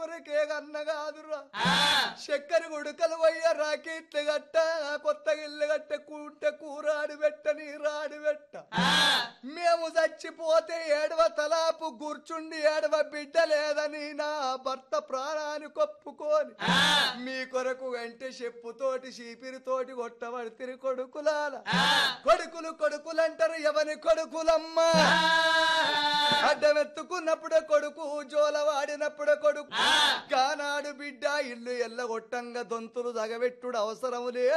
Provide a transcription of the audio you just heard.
కొరకే కన్నగాదురా చక్కెర గుడుకలు వయ్య రాకెట్లు గట్ట కొత్త ఇల్లు గట్ట కూంటే కూరాడు పెట్ట నీరాడు పెట్ట మేము చచ్చిపోతే ఏడవ తలాపు కూర్చుండి ఏడవ బిడ్డ లేదని నా భర్త ప్రాణాన్ని కొప్పుకొని మీ కొరకు వెంటే చెప్పుతోటి చీపిరితోటి కొట్టబడితిరి కొడుకులాల కొడుకులు కొడుకులంటారు ఎవని కొడుకులమ్మా అడ్డమెత్తుకున్నప్పుడే కొడుకు జోల వాడినప్పుడే కొడుకు కానాడు బిడ్డ ఇల్లు ఎల్లగొట్టంగా దొంతులు దగబెట్టుడు అవసరము లేదు